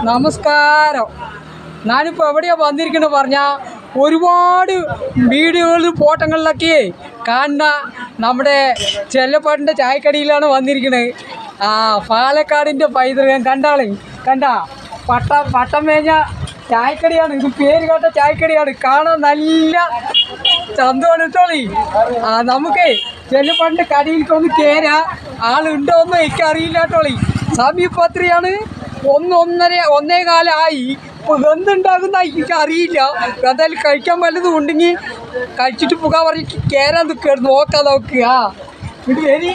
നമസ്കാരം ഞാനിപ്പോൾ എവിടെയാ വന്നിരിക്കുന്നത് പറഞ്ഞാൽ ഒരുപാട് വീഡിയോകളിൽ ഫോട്ടോകളിലൊക്കെ കാണുന്ന നമ്മുടെ ചെല്ലപ്പാട്ടിൻ്റെ ചായക്കടിയിലാണ് വന്നിരിക്കുന്നത് ആ പാലക്കാടിൻ്റെ പൈതൃകം കണ്ടാളേ കണ്ട പട്ട പട്ടം മേഞ്ഞ ചായക്കടിയാണ് ഇത് പേര് കേട്ട ചായക്കടിയാണ് കാണാൻ നല്ല ചന്തമാണ് കേട്ടോളി ആ നമുക്ക് ചെല്ലപ്പാട്ടിൻ്റെ കടിയിലേക്ക് ഒന്ന് കയറാ ആളുണ്ടോ എന്ന് എനിക്ക് അറിയില്ല കേട്ടോളി സമീപത്രിയാണ് ഒന്ന് ഒന്നര ഒന്നേ കാലമായി ഇപ്പൊ എന്തുണ്ടാകുന്ന എനിക്ക് അറിയില്ല എന്തായാലും കഴിക്കാൻ വല്ലതും ഉണ്ടെങ്കിൽ കഴിച്ചിട്ട് പോകാൻ പറഞ്ഞിട്ട് കയറാൻ നിൽക്കുകയായിരുന്നു നോക്കാം നോക്ക് ആ ഇത് വരി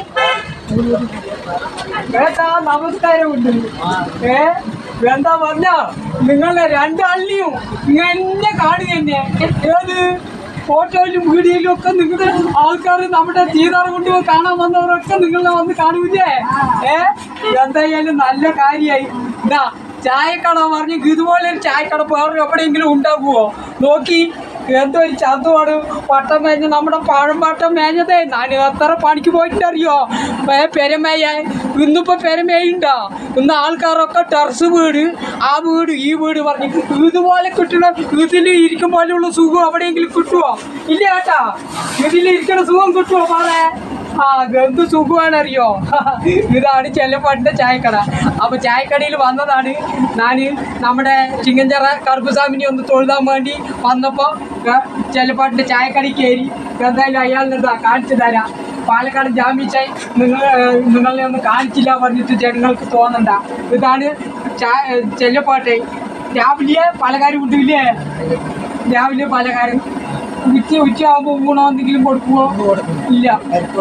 ഏട്ടാ നമസ്കാരമുണ്ട് ഏ എന്താ പറഞ്ഞ നിങ്ങളെ രണ്ടാളിനെയും ഇങ്ങനെ കാണുക തന്നെ ഏത് ഫോട്ടോയിലും വീഡിയോയിലും ഒക്കെ നിങ്ങളുടെ ആൾക്കാർ നമ്മുടെ തീരാർ കൊണ്ട് കാണാൻ വന്നവരൊക്കെ നിങ്ങളെ വന്ന് കാണൂലേ ഏ എന്തായാലും നല്ല കാര്യമായി ഇതാ ചായക്കട പറഞ്ഞ് ഇതുപോലെ ഒരു ചായക്കട വേറെ എവിടെയെങ്കിലും ഉണ്ടാകുമോ നോക്കി എന്തോ ഒരു ചന്തമാണ് പട്ടം മേഞ്ഞ നമ്മുടെ പഴംപാട്ടം മേഞ്ഞതേ ഞാൻ എത്ര പണിക്ക് പോയിട്ടറിയോ ഏ പെരമേയ ഇന്നിപ്പോ പെരമേയുണ്ടോ ഇന്ന് ആൾക്കാരൊക്കെ ടെറസ് വീട് ആ വീട് ഈ വീട് പറഞ്ഞ് ഇതുപോലെ കിട്ടണ ഇതിൽ ഇരിക്കും പോലെയുള്ള സുഖം എവിടെയെങ്കിലും കിട്ടുമോ ഇല്ല കേട്ടാ ഇതിൽ ഇരിക്കണ സുഖം കിട്ടുമോ പാറേ ആ എന്ത് സുഖമാണ് അറിയോ ഇതാണ് ചെല്ലപ്പാട്ടിന്റെ ചായക്കട അപ്പൊ ചായക്കടയിൽ വന്നതാണ് ഞാൻ നമ്മുടെ ചിങ്ങഞ്ചറ കറുപ്പുസ്വാമിനെ ഒന്ന് തൊഴുതാൻ വേണ്ടി വന്നപ്പോ ഏ, ചെല്ലപ്പാട്ടിന്റെ ചായക്കടയിൽ കയറി എന്തായാലും അയാളുടെ ഇതാ കാണിച്ചു തരാം പാലക്കാട് ജാമ്യച്ചായി നിങ്ങൾ നിങ്ങളെ ഒന്ന് കാണിച്ചില്ല പറഞ്ഞിട്ട് ജനങ്ങൾക്ക് തോന്നണ്ട ഇതാണ് ചാ ചെല്ലപ്പാട്ടെ രാവിലെ പലകാരം കിട്ടില്ലേ രാവിലെ പലകാരം ഉച്ച ഉച്ചയാകുമ്പോൾ ഊണോ എന്തെങ്കിലും കൊടുക്കുമോ ഇല്ല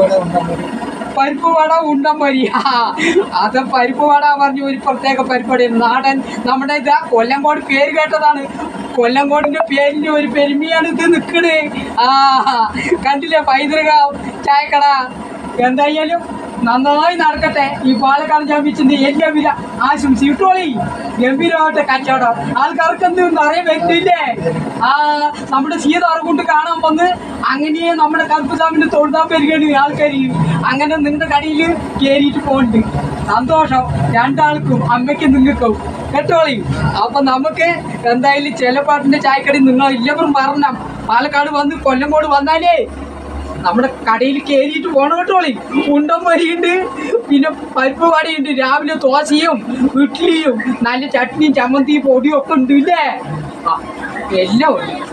പരിപ്പ് വട ഉണ്ടമ്പരി അത് പരിപ്പ് വട പറഞ്ഞ ഒരു പ്രത്യേക പരിപാടി നാടൻ നമ്മുടെ ഇത് കൊല്ലങ്കോട് പേര് കേട്ടതാണ് കൊല്ലങ്കോടിന്റെ പേരിന്റെ ഒരു പെരുമയാണ് ഇത് നിൽക്കണേ ആ കണ്ടില്ലേ പൈതൃക ചായക്കട എന്തായാലും നന്നായി നടക്കട്ടെ ഈ പാലക്കാട് ജാമ്യച്ചിന്റെ എല്ലാവിധ ആശംസ ഇട്ടോളി ഗംഭീരമായിട്ട് കച്ചവടം ആൾക്കാർക്ക് എന്ത് അറിയാൻ പറ്റില്ലേ ആ നമ്മുടെ സീതാറ് കൊണ്ട് കാണാൻ വന്ന് അങ്ങനെ നമ്മുടെ കറുപ്പുസ്വാമിന്റെ തൊഴുതാൻ വരികയാണ് ആൾക്കാർ അങ്ങനെ നിങ്ങളുടെ കടയിൽ കയറിയിട്ട് പോകുന്നുണ്ട് സന്തോഷം രണ്ടാൾക്കും അമ്മയ്ക്കും നിങ്ങൾക്കും കേട്ടോളി അപ്പൊ നമുക്ക് എന്തായാലും ചെലപ്പാട്ടിന്റെ ചായക്കടി നിങ്ങൾ എല്ലാവരും പറഞ്ഞ പാലക്കാട് വന്ന് കൊല്ലങ്കോട് വന്നാലേ നമ്മുടെ കടയിൽ കയറിയിട്ട് പോണ കേട്ടോളി ഉണ്ടം വരിയുണ്ട് പിന്നെ പരിപ്പ് വടയുണ്ട് രാവിലെ ദോശയും ഇഡ്ഡലിയും നല്ല ചട്നിയും ചമ്മന്തിയും പൊടിയും ഒക്കെ ഉണ്ട് ഇല്ലേ ആ എല്ലാം ഉണ്ട്